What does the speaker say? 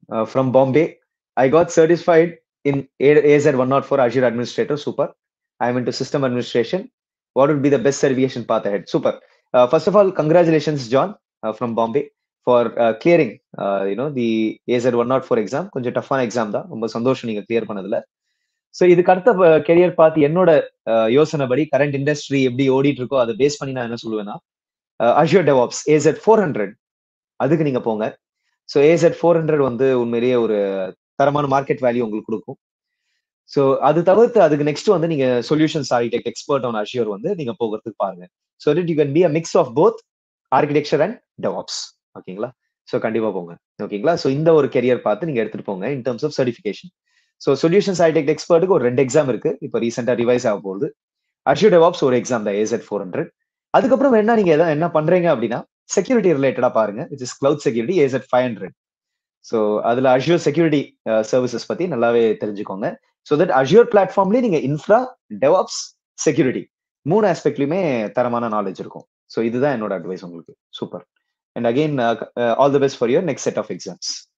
uh, from Bombay. I got certified in A- AZ104 Azure Administrator. Super. I'm into system administration. What would be the best certification path ahead? Super. Uh, first of all, congratulations, John, uh, from Bombay, for uh, clearing, uh, you know, the AZ104 exam. கொஞ்சம் டஃப்பான exam தான் ரொம்ப சந்தோஷம் நீங்க clear பண்ணதுல so இதுக்கு அடுத்த career பார்த்து என்னோட அஹ், யோசனைப்படி கரண்ட் இண்டஸ்ட்ரி எப்படி ஓடிட்டு இருக்கோ அதை பேஸ் பண்ணி நான் என்ன சொல்லுவேன்னா Azure DevOps AZ four hundred அதுக்கு நீங்க போங்க ஸோ ஏசெட் ஃபோர் ஹண்ட்ரட் வந்து உண்மையிலேயே ஒரு தரமான மார்க்கெட் வேல்யூ உங்களுக்கு கொடுக்கும் ஸோ அது தவிர்த்து அதுக்கு நெக்ஸ்ட் வந்து நீங்க solutions architect expert on Azure வந்து நீங்க போகிறதுக்கு பாருங்க so you can be a mix of both architecture and DevOps ஓகேங்களா ஸோ கண்டிப்பா போங்க ஓகேங்களா ஸோ இந்த ஒரு கெரியர் பார்த்து நீங்க எடுத்துட்டு போங்க in terms of certification so solutions architect எக்ஸ்பர்ட்டுக்கு ஒரு ரெண்டு எக்ஸாம் இருக்கு இப்போ ரீசெண்டா ரிவைஸ் ஆக போகுது அஷ்யூர் டெவாப்ஸ் ஒரு எக்ஸாம் தான் ஏசெட் ஃபோர் ஹண்ட்ரட் அதுக்கப்புறம் என்ன நீங்க எதாவது என்ன பண்றீங்க அப்படின்னா செக்யூரிட்டி ரிலேட்டடா பாருங்க which is cloud security AZ five hundred so அதுல அஷ்யூர் செக்யூரிட்டி சர்வீசஸ் பத்தி நல்லாவே தெரிஞ்சுக்கோங்க ஸோ தட் அஷ்யூர் பிளாட்ஃபார்ம்லயே நீங்க இன்ஃப்ரா டெவாப்ஸ் செக்யூரிட்டி மூணு ஆஸ்பெக்ட்லயுமே தரமான நாலேஜ் இருக்கும் ஸோ இதுதான் என்னோட அட்வைஸ் உங்களுக்கு super and again all the best for your next set of exams